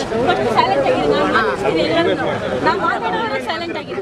First silent ಆಗಿರಿ ನಾನು ಮಾತಾಡ್ತೀನಿ ಎಲ್ಲರೂ ನಾವು ಮಾತಾಡೋವಾಗ ಸೈಲೆಂಟ್ ಆಗಿರಿ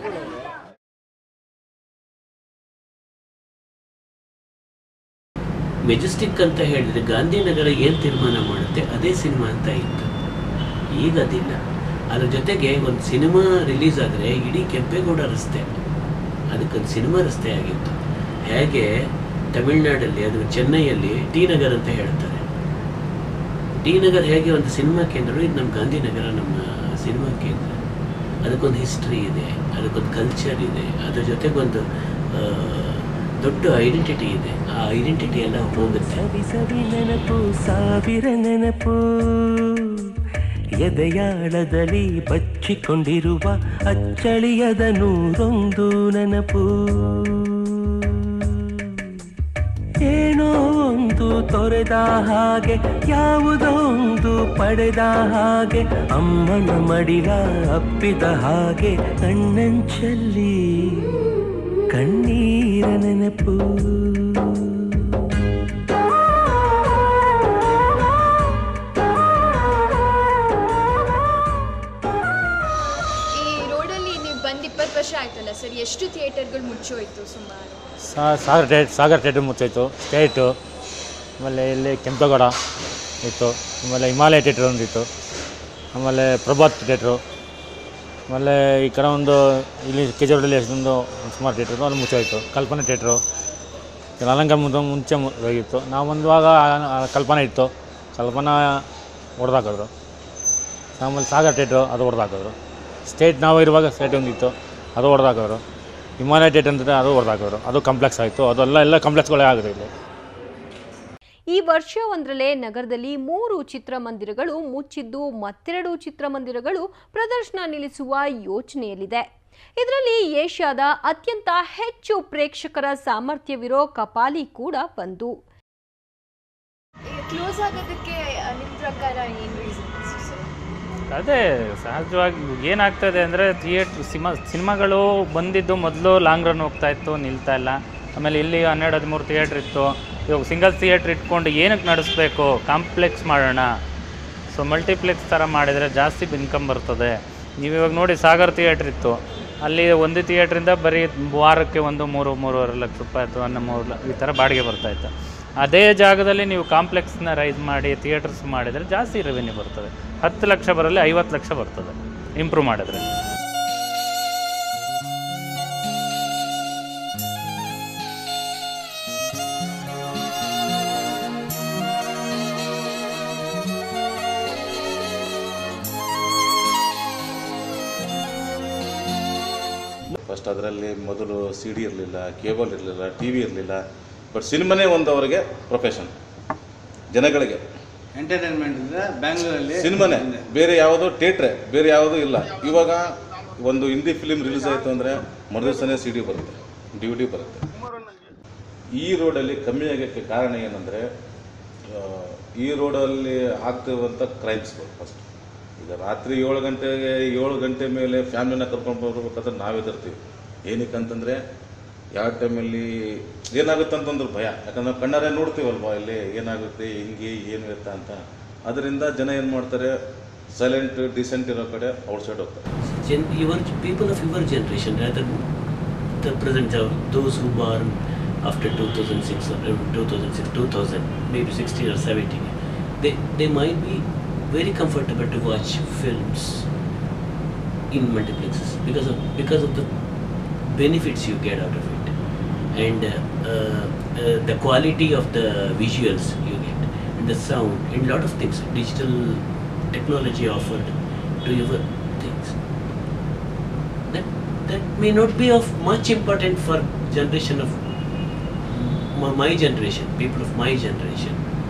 ಮೆಜೆಸ್ಟಿಕ್ ಅಂತ ಹೇಳಿದ್ರೆ ಗಾಂಧಿನಗರ ಏನು ತೀರ್ಮಾನ ಮಾಡುತ್ತೆ ಅದೇ ಸಿನಿಮಾ ಅಂತ ಇತ್ತು ಈಗ ಅದಿಲ್ಲ ಅದ್ರ ಜೊತೆಗೆ ಒಂದು ಸಿನಿಮಾ ರಿಲೀಸ್ ಆದರೆ ಇಡೀ ಕೆಂಪೇಗೌಡ ರಸ್ತೆ ಅದಕ್ಕೊಂದು ಸಿನಿಮಾ ರಸ್ತೆ ಆಗಿತ್ತು ಹೇಗೆ ತಮಿಳ್ನಾಡಲ್ಲಿ ಅದು ಚೆನ್ನೈಯಲ್ಲಿ ಟಿ ನಗರ್ ಅಂತ ಹೇಳ್ತಾರೆ ಟಿ ನಗರ್ ಹೇಗೆ ಒಂದು ಸಿನಿಮಾ ಕೇಂದ್ರ ಇದು ನಮ್ಮ ಗಾಂಧಿನಗರ ನಮ್ಮ ಸಿನಿಮಾ ಕೇಂದ್ರ ಅದಕ್ಕೊಂದು ಹಿಸ್ಟ್ರಿ ಇದೆ ಅದಕ್ಕೊಂದು ಕಲ್ಚರ್ ಇದೆ ಅದ್ರ ಜೊತೆಗೊಂದು ಆ, ದೊಡ್ಡ ಐಡೆಂಟಿಟಿ ಇದೆ ಆ ಐಡೆಂಟಿಟಿ ಎಲ್ಲ ಹೋಗುತ್ತೆ ಸವಿ ಸವಿ ನೆನಪು ಸಾವಿರ ನೆನಪು ಎದೆಯಾಳದಲ್ಲಿ ಬಚ್ಚಿಕೊಂಡಿರುವ ಅಚ್ಚಳಿಯದ ನೂರೊಂದು ನೆನಪು ಏನೋ ಒಂದು ತೊರೆದ ಹಾಗೆ ಯಾವುದೋ ಒಂದು ಪಡೆದ ಹಾಗೆ ಅಮ್ಮನ ಮಡಿಲ ಅಪ್ಪಿದ ಹಾಗೆ ಕಣ್ಣಂಚಲ್ಲಿ ಕಣ್ಣೀರ ನೆನಪು ಈ ರೋಡಲ್ಲಿ ನೀವು ಬಂದು ಇಪ್ಪತ್ತು ವರ್ಷ ಆಯ್ತಲ್ಲ ಸರ್ ಎಷ್ಟು ಥಿಯೇಟರ್ಗಳು ಮುಚ್ಚೋಯ್ತು ಸುಮಾರು ಸಾ- ಸಾಗರ್ ಥಿಯೇಟ್ ಸಾಗರ್ ಥಿಯೇಟ್ರ್ ಮುಚ್ಚೋಯ್ತು ಸ್ಟೇಟು ಆಮೇಲೆ ಇಲ್ಲಿ ಕೆಂಪೇಗೌಡ ಇತ್ತು ಆಮೇಲೆ ಹಿಮಾಲಯ ಥಿಯೇಟ್ರ್ ಒಂದಿತ್ತು ಆಮೇಲೆ ಪ್ರಭಾತ್ ಥಿಯೇಟ್ರು ಆಮೇಲೆ ಈ ಕಡೆ ಒಂದು ಇಲ್ಲಿ ಕೆ ಜಿ ರೋಡಲ್ಲಿ ಎಷ್ಟೊಂದು ಸುಮಾರು ಥಿಯೇಟ್ರು ಅಲ್ಲಿ ಮುಚ್ಚೋಯ್ತು ಕಲ್ಪನೆ ಥಿಯೇಟ್ರು ಅಲಂಕಾರ ಮುಂದೆ ಮುಂಚೆ ಮು- ಹೋಗಿತ್ತು ನಾವು ಬಂದುವಾಗ ಆ- ಆ ಕಲ್ಪನೆ ಇತ್ತು ಕಲ್ಪನಾ ಹೊಡೆದಾಕಿದ್ರು ಆಮೇಲೆ ಸಾಗರ್ ಥಿಯೇಟ್ರು ಅದು ಹೊಡೆದಾಕಿದ್ರು ಸ್ಟೇಟ್ ನಾವು ಇರುವಾಗ ಸ್ಟೇಟ್ ಒಂದಿತ್ತು ಅದು ಹೊಡೆದಾಕಿದ್ರು ಹಿಮಾಲಯ ಥಿಯೇಟರ್ ಅಂತ ಅದು ಹೊಡೆದಾಕಿದ್ರು ಅದು ಕಾಂಪ್ಲೆಕ್ಸ್ ಆಯಿತು ಅದೆಲ್ಲ ಎಲ್ಲ ಕಾಂಪ್ಲೆಕ್ಸ್ಗಳೇ ಆಗಿದೆ ಇಲ್ಲಿ ಈ ವರ್ಷ ಒಂದರಲ್ಲೇ ನಗರದಲ್ಲಿ ಮೂರು ಚಿತ್ರಮಂದಿರಗಳು ಮುಚ್ಚಿದ್ದು ಮತ್ತೆರಡು ಚಿತ್ರಮಂದಿರಗಳು ಪ್ರದರ್ಶನ ನಿಲ್ಲಿಸುವ ಯೋಚನೆಯಲ್ಲಿದೆ ಇದರಲ್ಲಿ ಏಷ್ಯಾದ ಅತ್ಯಂತ ಹೆಚ್ಚು ಪ್ರೇಕ್ಷಕರ ಸಾಮರ್ಥ್ಯವಿರೋ ಕಪಾಲಿ ಕೂಡ ಒಂದು ಕ್ಲೋಸ್ ಆಗೋದಕ್ಕೆ ನಿಮ್ಮ ಪ್ರಕಾರ ಏನು ರೀಸನ್ಸ್ ಸರ್ ಅದೇ ಸಹಜವಾಗಿ ಏನಾಗ್ತದೆ ಅಂದರೆ ಥಿಯೇಟ್ರ್ ಸಿನಿಮಾ ಸಿನಿಮಾಗಳು ಬಂದಿದ್ದು ಮೊದಲು ಲಾಂಗ್ ರನ್ ಹೋಗ್ತಾ ಇತ್ತು ನಿಲ್ತಾ ಇಲ್ಲ ಆಮೇಲೆ ಇಲ್ಲಿ ಹನ್ನೆರಡು ಹದಿಮೂರು ಥಿಯೇಟ್ರ್ ಇತ್ತು ಇವಾಗ ಸಿಂಗಲ್ ಥಿಯೇಟ್ರ್ ಇಟ್ಕೊಂಡು ಏನಕ್ಕೆ ನಡೆಸಬೇಕು ಕಾಂಪ್ಲೆಕ್ಸ್ ಮಾಡೋಣ ಸೊ ಮಲ್ಟಿಪ್ಲೆಕ್ಸ್ ಥರ ಮಾಡಿದರೆ ಜಾಸ್ತಿ ಇನ್ಕಮ್ ಬರ್ತದೆ ನೀವು ಇವಾಗ ನೋಡಿ ಸಾಗರ್ ಥಿಯೇಟ್ರ್ ಇತ್ತು ಅಲ್ಲಿ ಒಂದು ಥಿಯೇಟ್ರಿಂದ ಬರೀ ವಾರಕ್ಕೆ ಒಂದು ಮೂರು ಮೂರುವರೆ ಲಕ್ಷ ರೂಪಾಯಿ ಅಥವಾ ಒಂದು ಮೂರು ಲ ಈ ಥರ ಬಾಡಿಗೆ ಬರ್ತಾಯಿತ್ತು ಅದೇ ಜಾಗದಲ್ಲಿ ನೀವು ಕಾಂಪ್ಲೆಕ್ಸ್ನ ರೈಸ್ ಮಾಡಿ ಥಿಯೇಟರ್ಸ್ ಮಾಡಿದರೆ ಜಾಸ್ತಿ ರೆವೆನ್ಯೂ ಬರ್ತದೆ ಹತ್ತು ಲಕ್ಷ ಬರಲಿ ಐವತ್ತು ಲಕ್ಷ ಬರ್ತದೆ ಇಂಪ್ರೂವ್ ಮಾಡಿದ್ರೆ ಫಸ್ಟ್ ಅದರಲ್ಲಿ ಮೊದಲು ಸಿ ಡಿ ಇರಲಿಲ್ಲ ಕೇಬಲ್ ಇರಲಿಲ್ಲ ಟಿ ವಿ ಇರಲಿಲ್ಲ ಬಟ್ ಸಿನಿಮಾನೇ ಒಂದು ಅವರಿಗೆ ಪ್ರೊಫೆಷನ್ ಜನಗಳಿಗೆ ಎಂಟರ್ಟೈನ್ಮೆಂಟ್ ಅಂದರೆ ಬ್ಯಾಂಗ್ಳೂರಲ್ಲಿ ಸಿನಿಮಾನೇ ಬೇರೆ ಯಾವುದೋ ಥಿಯೇಟ್ರೆ ಬೇರೆ ಯಾವುದೂ ಇಲ್ಲ ಇವಾಗ ಒಂದು ಹಿಂದಿ ಫಿಲಿಮ್ ರಿಲೀಸ್ ಆಯಿತು ಅಂದರೆ ಮರುದಿವಸನೇ ಸಿ ಡಿ ಬರುತ್ತೆ ಡಿ ವಿ ಡಿ ಬರುತ್ತೆ ಈ ರೋಡಲ್ಲಿ ಕಮ್ಮಿ ಆಗೋಕ್ಕೆ ಕಾರಣ ಏನಂದರೆ ಈ ರೋಡಲ್ಲಿ ಆಗ್ತಿರುವಂಥ ಕ್ರೈಮ್ಸ್ಗಳು ಫಸ್ಟ್ ಈಗ ರಾತ್ರಿ ಏಳು ಗಂಟೆಗೆ ಏಳು ಗಂಟೆ ಮೇಲೆ ಫ್ಯಾಮಿಲಿನ ಕರ್ಕೊಂಡು ಬರ್ಬೇಕಾದ್ರೆ ನಾವು ಹೆದರ್ತೀವಿ ಏನಕ್ಕೆ ಅಂತಂದರೆ ಯಾವ ಟೈಮಲ್ಲಿ ಏನಾಗುತ್ತೆ ಅಂತಂದ್ರೆ ಭಯ ಯಾಕಂದ್ರೆ ನಾವು ಕಣ್ಣಾರೆ ನೋಡ್ತೀವಲ್ವಾ ಇಲ್ಲಿ ಏನಾಗುತ್ತೆ ಹಿಂಗೆ ಏನು ಇರುತ್ತೆ ಅಂತ ಅದರಿಂದ ಜನ ಏನು ಮಾಡ್ತಾರೆ ಸೈಲೆಂಟ್ ಡಿಸೆಂಟ್ ಇರೋ ಕಡೆ ಔಟ್ಸೈಡ್ ಹೋಗ್ತಾರೆ gen- your people of your generation rather than the present of those who born after 2006 or uh, 2006 2000 maybe 16 or 17 they they might be very comfortable to watch films in multiplexes because of because of the benefits you get out of it and uh, uh, uh, the quality of the visuals you get and the sound and lot of things digital technology offered to your things that that may not be of much important for generation of my, my generation people of my generation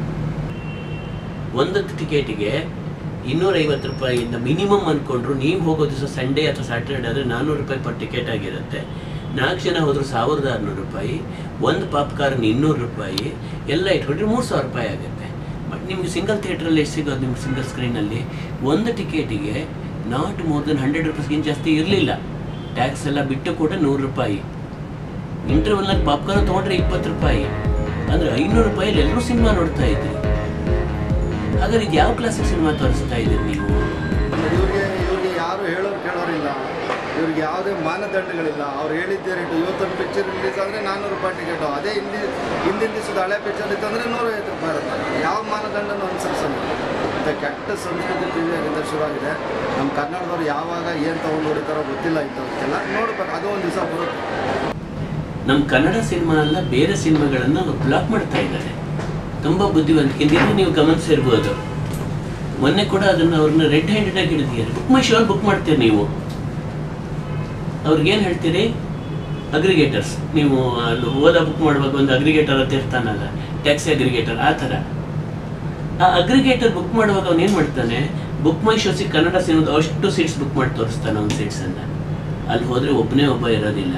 ಒಂದು ಟಿಕೆಟಿಗೆ ಇನ್ನೂರೈವತ್ತು ರೂಪಾಯಿಯಿಂದ minimum ಅಂದ್ಕೊಂಡ್ರು ನೀವು ಹೋಗೋ ದಿವಸ Sunday ಅಥವಾ Saturday ಆದರೆ ನಾನ್ನೂರು ರೂಪಾಯಿ ಪರ್ ಟಿಕೆಟ್ ಆಗಿರುತ್ತೆ ನಾಲ್ಕು ಜನ ಹೋದ್ರು ಸಾವಿರದ ಆರುನೂರು ರೂಪಾಯಿ ಒಂದು ಪಾಪ್ಕಾರ್ನ್ ಇನ್ನೂರು ರೂಪಾಯಿ ಎಲ್ಲ ಇಟ್ಕೊಂಡ್ರೆ ಮೂರು ಸಾವಿರ ರೂಪಾಯಿ ಆಗುತ್ತೆ ಬಟ್ ನಿಮ್ಗೆ ಸಿಂಗಲ್ ಥಿಯೇಟ್ರಲ್ಲಿ ಎಷ್ಟು ಸಿಗೋದು ನಿಮ್ಗೆ ಸಿಂಗಲ್ ಸ್ಕ್ರೀನಲ್ಲಿ ಒಂದು ಟಿಕೆಟಿಗೆ ನಾಟ್ ಮೋರ್ ದೆನ್ ಹಂಡ್ರೆಡ್ ರುಪೀಸ್ಗಿಂತ ಜಾಸ್ತಿ ಇರಲಿಲ್ಲ ಟ್ಯಾಕ್ಸ್ ಎಲ್ಲ ಬಿಟ್ಟು ಕೂಡ ನೂರು ರೂಪಾಯಿ ಇಂಟರ್ವಲ್ನಲ್ಲಿ ಪಾಪ್ಕಾರ್ನ್ ತೊಗೊಂಡ್ರೆ ಇಪ್ಪತ್ತು ರೂಪಾಯಿ ಅಂದರೆ ಐನೂರು ರೂಪಾಯಲ್ಲಿ ಎಲ್ಲರೂ ಸಿನಿಮಾ ನೋಡ್ತಾ ಇದ್ರಿ ಹಾಗಾದ್ರೆ ಇದು ಯಾವ ಕ್ಲಾಸಿಕ್ ಸಿನಿಮಾ ತೋರಿಸ್ತಾ ಇದ್ದೀರಿ ನೀವು ಇವ್ರಿಗೆ ಇವ್ರಿಗೆ ಯಾರು ಹೇಳೋರು ಕೇಳೋರಿಲ್ಲ ಇವ್ರಿಗೆ ಯಾವುದೇ ಮಾನದಂಡಗಳಿಲ್ಲ ಅವ್ರು ಹೇಳಿದ್ದೇ ರೇಟು ಇವತ್ತೊಂದು ಪಿಕ್ಚರ್ ರಿಲೀಸ್ ಆದರೆ ನಾನ್ನೂರು ರೂಪಾಯಿ ಟಿಕೆಟು ಅದೇ ಹಿಂದಿ ಹಿಂದಿನ ದಿವಸದ ಹಳೆ ಪಿಕ್ಚರ್ ಇತ್ತಂದರೆ ನೂರೈವತ್ತು ರೂಪಾಯಿ ಇರುತ್ತೆ ಯಾವ ಮಾನದಂಡನೂ ಅನುಸರಿಸಲ್ಲ ಮತ್ತು ಕೆಟ್ಟ ಸಂಸ್ಕೃತಿ ಪೀಳಿಗೆಯಿಂದ ಶುರುವಾಗಿದೆ ನಮ್ಮ ಕನ್ನಡದವ್ರು ಯಾವಾಗ ಏನು ತೊಗೊಂಡು ಹೊಡಿತಾರೋ ಗೊತ್ತಿಲ್ಲ ಇಂಥವಕ್ಕೆಲ್ಲ ನೋಡ್ಬೇಕು ಅದು ಒಂದು ದಿವಸ ಬರುತ್ತೆ ನಮ್ಮ ಕನ್ನಡ ಸಿನಿಮಾ ಅಲ್ಲ ಬೇರೆ ಸಿನಿಮಾಗಳನ್ನು ಬ್ಲಾಕ್ ಮಾಡ್ತಾ ಇದ್ದಾರೆ ತುಂಬ ಬುದ್ಧಿವಂತಿಕೆ ನೀವು ಗಮನಿಸಿರ್ಬೋದು ಮೊನ್ನೆ ಕೂಡ ಅದನ್ನು ಅವ್ರನ್ನ ರೆಡ್ ಹ್ಯಾಂಡೆಡ್ ಆಗಿ ಹಿಡಿದಿದ್ದಾರೆ ಬುಕ್ ಮೈ ಶೋರ್ ಬುಕ್ ಮಾಡ್ತೀರಿ ನೀವು ಅವ್ರಿಗೇನು ಹೇಳ್ತೀರಿ ಅಗ್ರಿಗೇಟರ್ಸ್ ನೀವು ಅಲ್ಲಿ ಓಲಾ ಬುಕ್ ಮಾಡುವಾಗ ಒಂದು ಅಗ್ರಿಗೇಟರ್ ಅಂತ ಇರ್ತಾನಲ್ಲ ಟ್ಯಾಕ್ಸಿ ಅಗ್ರಿಗೇಟರ್ ಆ ಥರ ಆ ಅಗ್ರಿಗೇಟರ್ ಬುಕ್ ಮಾಡುವಾಗ ಅವ್ನು ಏನು ಮಾಡ್ತಾನೆ ಬುಕ್ ಮೈ ಶೋಸಿಗೆ ಕನ್ನಡ ಸಿನಿಮಾದ ಅಷ್ಟು ಸೀಟ್ಸ್ ಬುಕ್ ಮಾಡಿ ತೋರಿಸ್ತಾನೆ ಅವ್ನ ಸೀಟ್ಸನ್ನು ಅಲ್ಲಿ ಹೋದರೆ ಒಬ್ಬನೇ ಒಬ್ಬ ಇರೋದಿಲ್ಲ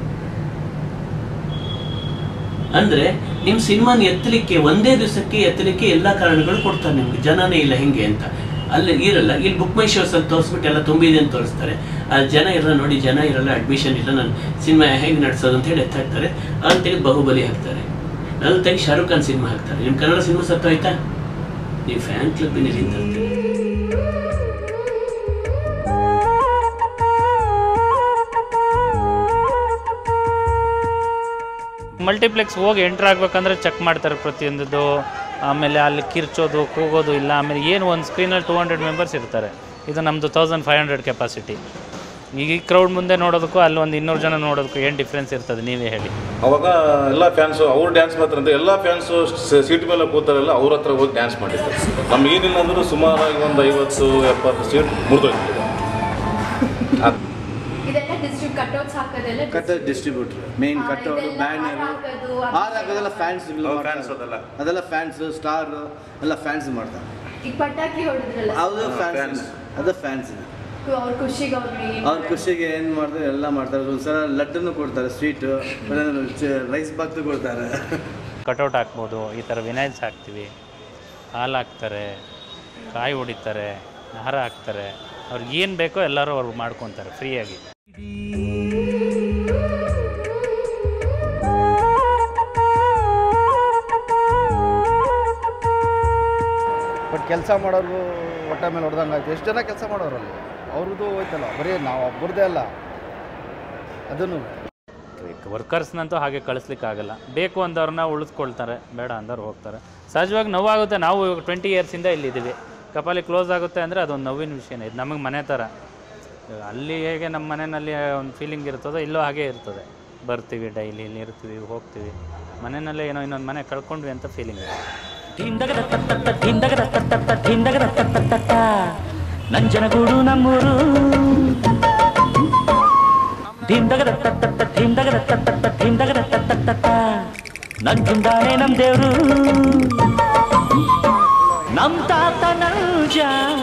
ಅಂದ್ರೆ ನಿಮ್ಮ ಸಿನಿಮಾನ ಎತ್ತಲಿಕ್ಕೆ ಒಂದೇ ದಿವಸಕ್ಕೆ ಎತ್ತಲಿಕ್ಕೆ ಎಲ್ಲ ಕಾರಣಗಳು ಕೊಡ್ತಾರೆ ನಿಮ್ಗೆ ಜನನೇ ಇಲ್ಲ ಹೆಂಗೆ ಅಂತ ಅಲ್ಲಿ ಇರಲ್ಲ ಇಲ್ಲಿ ಬುಕ್ ಮೈ ಶೋಸ್ ಅಲ್ಲಿ ತೋರಿಸ್ಬಿಟ್ಟು ಎಲ್ಲ ತುಂಬಿದೆ ಅಂತ ತೋರಿಸ್ತಾರೆ ಆ ಜನ ಇರಲ್ಲ ನೋಡಿ ಜನ ಇರಲ್ಲ ಅಡ್ಮಿಷನ್ ಇಲ್ಲ ನಾನು ಸಿನಿಮಾ ಹೇಗೆ ನಡೆಸೋದು ಅಂತ ಹೇಳಿ ಎತ್ತಾಕ್ತಾರೆ ಅಲ್ಲಿ ತೆಗೆದು ಬಾಹುಬಲಿ ಹಾಕ್ತಾರೆ ಅಲ್ಲಿ ತೆಗೆದು ಶಾರುಖ್ ಖಾನ್ ಸಿನಿಮಾ ಹಾಕ್ತಾರೆ ನಿಮ್ಮ ಕನ್ನಡ ಸಿನಿಮಾ ಸತ್ತೋಯ್ತಾ ನೀವು ಫ್ಯಾನ್ ಕ್ಲಬ್ಬಿನಲ್ಲಿ ತರ್ತೀರಿ ಮಲ್ಟಿಪ್ಲೆಕ್ಸ್ ಹೋಗಿ ಎಂಟ್ರ್ ಆಗ್ಬೇಕಂದ್ರೆ ಚೆಕ್ ಮಾಡ್ತಾರೆ ಪ್ರತಿಯೊಂದದ್ದು ಆಮೇಲೆ ಅಲ್ಲಿ ಕಿರ್ಚೋದು ಕೂಗೋದು ಇಲ್ಲ ಆಮೇಲೆ ಏನು ಒಂದು ಸ್ಕ್ರೀನಲ್ಲಿ ಟೂ ಹಂಡ್ರೆಡ್ ಮೆಂಬರ್ಸ್ ಇರ್ತಾರೆ ಇದು ನಮ್ಮದು ತೌಸಂಡ್ ಫೈವ್ ಹಂಡ್ರೆಡ್ ಕೆಪಾಸಿಟಿ ಈಗ ಈ ಕ್ರೌಡ್ ಮುಂದೆ ನೋಡೋದಕ್ಕೂ ಅಲ್ಲಿ ಒಂದು ಇನ್ನೂರು ಜನ ನೋಡೋದಕ್ಕೂ ಏನು ಡಿಫ್ರೆನ್ಸ್ ಇರ್ತದೆ ನೀವೇ ಹೇಳಿ ಅವಾಗ ಎಲ್ಲ ಫ್ಯಾನ್ಸು ಅವ್ರು ಡ್ಯಾನ್ಸ್ ಮಾಡ್ತಾರೆ ಅಂತ ಎಲ್ಲ ಫ್ಯಾನ್ಸು ಸೀಟ್ ಮೇಲೆ ಕೂತಾರಲ್ಲ ಅವ್ರ ಹತ್ರ ಹೋಗಿ ಡ್ಯಾನ್ಸ್ ಮಾಡಿದ್ದಾರೆ ನಮ್ಗೆ ಏನಿಲ್ಲ ಅಂದರೂ ಸುಮಾರಾಗಿ ಒಂದು ಐವತ್ತು ಎಪ್ಪತ್ತು ಸೀಟ್ ಮುರಿದೋಗ್ತಿದೆ ಇದೆಲ್ಲ ಡಿಸ್ಟ್ರಿಬ್ಯೂಟ್ ಕಟ್ಔಟ್ಸ್ ಹಾಕೋದೆಲ್ಲ ಕಟ್ ಡಿಸ್ಟ್ರಿಬ್ಯೂಟರ್ ಮೇನ್ ಆ, ಕಟ್ಔಟ್ ಇದೆಲ್ಲ ಬ್ಯಾನರ್ ಹಾಕೋದು, ಹಾರ ಹಾಕೋದೆಲ್ಲ ಫ್ಯಾನ್ಸ್ ಫ್ಯಾನ್ಸ್ ಅದೆಲ್ಲ ಅದೆಲ್ಲ ಫ್ಯಾನ್ಸ್ ಸ್ಟಾರ್ ಎಲ್ಲ ಫ್ಯಾನ್ಸ್ ಮಾಡ್ತಾರೆ ಈಗ ಪಟಾಕಿ ಹೊಡೆದ್ರಲ್ಲ ಅದು ಫ್ಯಾನ್ಸ್ fans. ಅದು ಫ್ಯಾನ್ಸ್ ಅವ್ರ ಖುಷಿಗೆ ಅವ್ರಿಗೆ ಅವ್ರ ಖುಷಿಗೆ ಏನು ಮಾಡ್ತಾರೆ ಎಲ್ಲ ಮಾಡ್ತಾರೆ ಒಂದ್ಸಲ ಲಡ್ಡನ್ನು ಕೊಡ್ತಾರೆ ಸ್ವೀಟು ರೈಸ್ ಬಾತ್ ಕೊಡ್ತಾರೆ ಕಟೌಟ್ ಹಾಕ್ಬೋದು ಈ ಥರ ವಿನೈಲ್ಸ್ ಹಾಕ್ತೀವಿ ಹಾಲು ಹಾಕ್ತಾರೆ ಕಾಯಿ ಹೊಡಿತಾರೆ ಹಾರ ಹಾಕ್ತಾರೆ ಅವ್ರಿಗೆ ಏನು ಬೇಕೋ ಎಲ್ಲರೂ ಅವ್ರು ಮಾಡ್ಕೊತಾರೆ ಫ್ರೀಯಾಗಿ ಬಟ್ ಕೆಲಸ ಮಾಡೋರ್ಗೂ ಹೊಟ್ಟೆ ಮೇಲೆ ಹೊಡೆದಂಗೆ ಆಯ್ತು ಎಷ್ಟು ಜನ ಕೆಲಸ ಮಾಡೋರಲ್ಲಿ ಅವ್ರದ್ದು ಹೋಯ್ತಲ್ಲ ಬರೀ ನಾವು ಒಬ್ಬರದೇ ಅಲ್ಲ ಅದನ್ನು ವರ್ಕರ್ಸ್ನಂತೂ ಹಾಗೆ ಕಳಿಸ್ಲಿಕ್ಕೆ ಆಗಲ್ಲ ಬೇಕು ಅಂದವ್ರನ್ನ ಉಳಿಸ್ಕೊಳ್ತಾರೆ ಬೇಡ ಅಂದವ್ರು ಹೋಗ್ತಾರೆ ಸಹಜವಾಗಿ ನೋವಾಗುತ್ತೆ ನಾವು ಟ್ವೆಂಟಿ ಇಯರ್ಸಿಂದ ಇಲ್ಲಿದ್ದೀವಿ ಕಪಾಲಿ ಕ್ಲೋಸ್ ಆಗುತ್ತೆ ಅಂದರೆ ಅದೊಂದು ನೋವಿನ ವಿಷಯನೇ ಇದು ನಮಗೆ ಮನೆ ಥರ ಇವಾಗ ಅಲ್ಲಿ ಹೇಗೆ ನಮ್ಮ ಮನೆಯಲ್ಲಿ ಒಂದು ಫೀಲಿಂಗ್ ಇರ್ತದೋ ಇಲ್ಲೂ ಹಾಗೆ ಇರ್ತದೆ ಬರ್ತೀವಿ ಡೈಲಿ ಇಲ್ಲಿ ಇರ್ತೀವಿ ಹೋಗ್ತೀವಿ ಮನೆಯಲ್ಲೇ ಏನೋ ಇನ್ನೊಂದು ಮನೆ ಕಳ್ಕೊಂಡ್ವಿ ಅಂತ ಫೀಲಿಂಗ್ ಇದೆ ಧಿಂದಗದ ತತ್ತತ್ತ ಧಿಂದಗದ ತತ್ತತ್ತ ಧಿಂದಗದ ತತ್ತತ್ತ ನಂಜನಗೂಡು ನಮ್ಮೂರು ಧಿಂದಗದ ತತ್ತತ್ತ ಧಿಂದಗದ ತತ್ತತ್ತ ಧಿಂದಗದ ತತ್ತತ್ತ ನಂಜುಂದಾನೆ ನಮ್ ದೇವ್ರು ನಮ್ ತಾತ ನಂಜ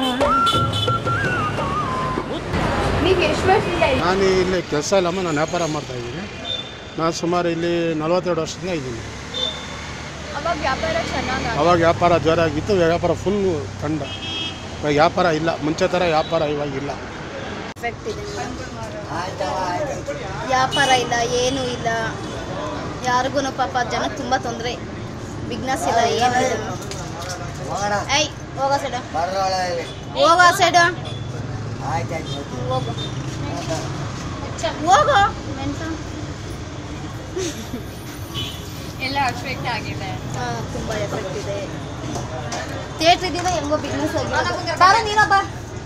ನೀವು ಎಷ್ಟು ವರ್ಷದಿಂದ ಇಲ್ಲಿ- ನಾನು ಇಲ್ಲಿ ಕೆಲಸ ಇಲ್ಲಮ್ಮ ನಾನು ವ್ಯಾಪಾರ ಮಾಡ್ತಾ ಇದ್ದೀನಿ ನಾನು ಸುಮಾರು ಇಲ್ಲಿ ನಲವತ್ತೆರಡು ವರ್ಷದಿಂದ ಇದ್ದೀನಿ ಅವಾಗ ವ್ಯಾಪಾರ ಚೆನ್ನಾಗಿ ಅವಾಗ ವ್ಯಾಪಾರ ಜೋರಾಗಿತ್ತು ವ್ಯಾಪಾರ ಫುಲ್ ಕಂಡ ಇವಾಗ ವ್ಯಾಪಾರ ಇಲ್ಲ ಮುಂಚೆ ಥರ ವ್ಯಾಪಾರ ಇವಾಗಿಲ್ಲ ಎಫೆಕ್ಟ್ ಇದೆ ವ್ಯಾಪಾರ ಇಲ್ಲ ಏನೂ ಇಲ್ಲ ಯಾರಿಗೂ ಪಾಪ ಜನಕ್ಕೆ ತುಂಬ ತೊಂದರೆ ಬಿಗ್ನೆಸ್ ಇಲ್ಲ ಏನೂ ಇಲ್ಲ ಏಯ್ ಹೋಗೋ ಸೈಡು ಹೋಗೋ ಸೈಡು ಹೋಗು ಹೋಗು ಮೆಣಸ ಎಲ್ಲ ಅಫೆಕ್ಟ್ ಆಗಿದೆ ಹಾಂ ತುಂಬ ಎಫೆಕ್ಟ್ ಇದೆ ಥಿಯೇಟ್ರ್ ಇದೀವ ಹೆಂಗೋ ಬಿಗ್ನೆಸ್ ಆಗಿದೆ ಬಾರ ನೀನಪ್ಪ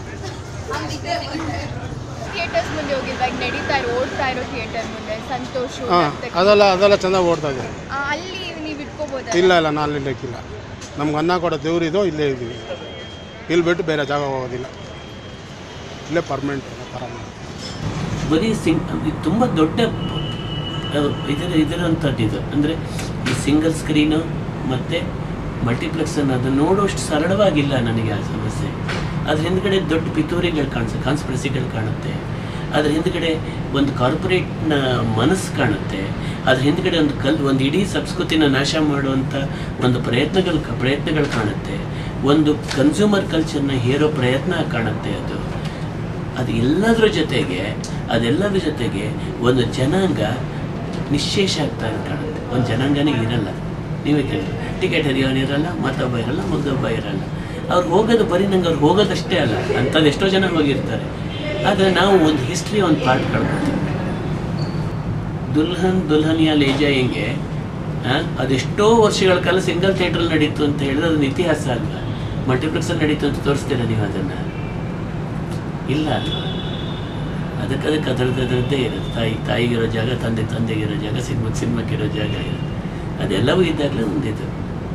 ಥಿಯೇಟರ್ಸ್ ಮುಂದೆ ಹೋಗಿಲ್ವಾ ಈಗ ನಡೀತಾ ಇರೋ ಓಡ್ತಾ ಇರೋ ಥಿಯೇಟರ್ ಮುಂದೆ ಸಂತೋಷ್ ಹಾಂ ನರ್ತಕಿ. ಅದೆಲ್ಲ ಅದೆಲ್ಲ ಚೆಂದಾಗಿ ಓಡ್ತಾ ಇದೆ ಆ, ಅಲ್ಲಿ ನೀವು ಇಟ್ಕೋಬೋದ ಇಲ್ಲ ಇಲ್ಲ ನಾನು ಇಲ್ಲಿ ಇಕ್ಕಿಲ್ಲ ನಮ್ಗೆ ಅನ್ನ ಕೊಡೋ ದೇವ್ರಿದೋ ಇಲ್ಲೇ ಇದ್ದೀವಿ ಇಲ್ಲಿ ಬಿಟ್ಟು ಬೇರೆ ಜಾಗ ಹೋಗೋದಿಲ್ಲ ಇಲ್ಲೇ ಪರ್ಮನೆಂಟ್ ವ್ಯಾಪಾರ ಮಾಡೋದು. ಬರೀ ಸಿಂಗ್ ಇದು ತುಂಬ ದೊಡ್ಡ ಅಹ್, ಇದರ ಇದರಂಥದ್ದು ಇದು ಅಂದರೆ ಈ ಸಿಂಗಲ್ ಸ್ಕ್ರೀನು ಮತ್ತು ಮಲ್ಟಿಪ್ಲೆಕ್ಸ್ ಅನ್ನೋದು ನೋಡೋಷ್ಟು ಸರಳವಾಗಿಲ್ಲ ನನಗೆ ಆ ಸಮಸ್ಯೆ ಅದ್ರ ಹಿಂದ್ಗಡೆ ದೊಡ್ಡ ಪಿತೂರಿಗಳು ಕಾಣಿಸುತ್ತೆ ಕಾನ್ಸ್ಪಿರಸಿಗಳು ಕಾಣುತ್ತೆ ಅದ್ರ ಹಿಂದ್ಗಡೆ ಒಂದು ಕಾರ್ಪೊರೇಟ್ನ ಮನಸ್ಸು ಕಾಣುತ್ತೆ ಅದ್ರ ಹಿಂದ್ಗಡೆ ಒಂದು ಕಲ್ ಒಂದು ಇಡೀ ಸಂಸ್ಕೃತಿನ ನಾಶ ಮಾಡುವಂಥ ಒಂದು ಪ್ರಯತ್ನಗಳು ಪ್ರಯತ್ನಗಳು ಕಾಣುತ್ತೆ ಒಂದು ಕನ್ಸ್ಯೂಮರ್ ಕಲ್ಚರ್ನ ಹೇರೋ ಪ್ರಯತ್ನ ಕಾಣುತ್ತೆ ಅದು ಅದು ಎಲ್ಲದರ ಜೊತೆಗೆ ಅದೆಲ್ಲದ್ರ ಜೊತೆಗೆ ಒಂದು ಜನಾಂಗ ನಿಶ್ಶೇಷ ಆಗ್ತಾ ಇರೋದು ಕಾಣುತ್ತೆ ಒಂದು ಜನಾಂಗನೇ ಇರಲ್ಲ ನೀವೇ ಕೇಳಿ ಟಿಕೆಟ್ ಹರಿಯೋನು ಇರಲ್ಲ ಮತ್ತೊಬ್ಬ ಇರಲ್ಲ ಮಗದೊಬ್ಬ ಇರಲ್ಲ ಅವ್ರು ಹೋಗೋದು ಬರೀ ನಂಗೆ ಅವ್ರು ಹೋಗೋದಷ್ಟೇ ಅಲ್ಲ ಅಂಥದ್ದು ಎಷ್ಟೋ ಜನ ಹೋಗಿರ್ತಾರೆ ಆದರೆ ನಾವು ಒಂದು ಹಿಸ್ಟ್ರಿ ಒಂದು ಪಾರ್ಟ್ ಕಳ್ಕೊತೀವಿ ದುಲ್ಹನ್ ದುಲ್ಹನಿಯಾ ಲೇ ಜಾಯೆಂಗೆ ಆ, ಅದೆಷ್ಟೋ ವರ್ಷಗಳ ಕಾಲ ಸಿಂಗಲ್ ಥಿಯೇಟ್ರಲ್ಲಿ ನಡೀತು ಅಂತ ಹೇಳಿದ್ರೆ ಅದನ್ನ ಇತಿಹಾಸ ಅಲ್ಲ ಮಲ್ಟಿಪ್ಲೆಕ್ಸಲ್ಲಿ ನಡೀತು ಅಂತ ತೋರಿಸ್ತೀರಾ ನೀವು ಅದನ್ನು ಇಲ್ಲ ಅಲ್ವಾ ಅದಕ್ಕೆ ಅದಕ್ಕೆ ಅದರದ್ದು ಅದರದ್ದೇ ಇರುತ್ತೆ ತಾಯಿ ತಾಯಿಗಿರೋ ಜಾಗ ತಂದೆ ತಂದೆಗಿರೋ ಜಾಗ ಸಿನಿಮಾಕ್ಕೆ ಸಿನಿಮಾಕ್ಕಿರೋ ಜಾಗ ಇರುತ್ತೆ ಅದೆಲ್ಲವೂ ಇದ್ದಾಗಲೇ ಒಂದಿದು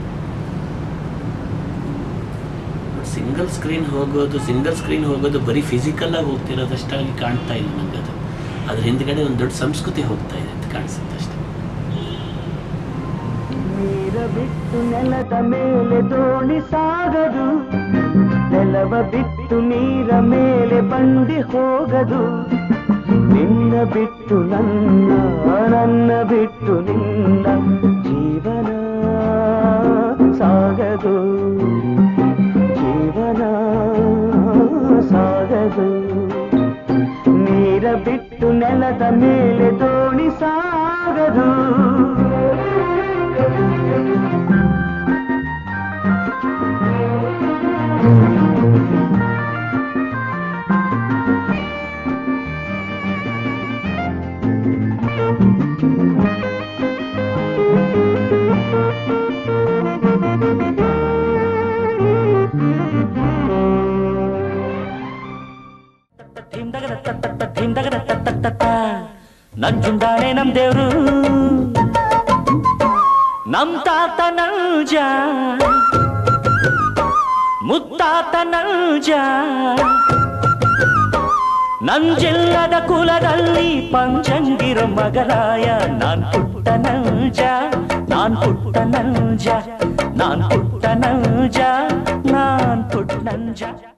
ಸಿಂಗಲ್ ಸ್ಕ್ರೀನ್ ಹೋಗೋದು ಸಿಂಗಲ್ ಸ್ಕ್ರೀನ್ ಹೋಗೋದು ಬರೀ ಫಿಸಿಕಲ್ಲಾಗಿ ಹೋಗ್ತಿರೋದಷ್ಟಾಗಿ ಕಾಣ್ತಾ ಇಲ್ಲ ನಂಗೆ ಅದು ಅದ್ರ ಹಿಂದ್ಗಡೆ ಒಂದು ದೊಡ್ಡ ಸಂಸ್ಕೃತಿ ಹೋಗ್ತಾ ಇದೆ ಅಂತ ಕಾಣಿಸುತ್ತೆ ಅಷ್ಟೇ ನೀರ ಬಿಟ್ಟು ನೆಲದ ಮೇಲೆ ದೋಣಿ ಸಾಗದು ನೆಲವ ಬಿಟ್ಟು ನೀರ ಮೇಲೆ ಬಂಡಿ ಹೋಗದು ನಿನ್ನ ಬಿಟ್ಟು ನನ್ನ ನನ್ನ ಬಿಟ್ಟು ನಿನ್ನ ಜೀವನ ಸಾಗದು ಜೀವನ ಸಾಗದು ನೀರ ಬಿಟ್ಟು ನೆಲದ ಮೇಲೆ ದೋಣಿ ಸಾಗದು ನಂಜುಂಡಾನೆ ನಮ್ ದೇವ್ರು ನಮ್ ತಾತ ನಂಜ ಮುತ್ತಾತ ನಂಜ ನಂಜಿಲ್ಲದ ಕುಲದಲ್ಲಿ ಪಂಚಂಗಿರೋ ಮಗರಾಯ ನಾನ್ ಪುಟ್ಟ ನಂಜ ನಾನ್ ಪುಟ್ಟ ನಂಜ ನಾನ್ ಪುಟ್ಟ ನಂಜ ನಾನ್ ಪುಟ್ಟ ನಂಜ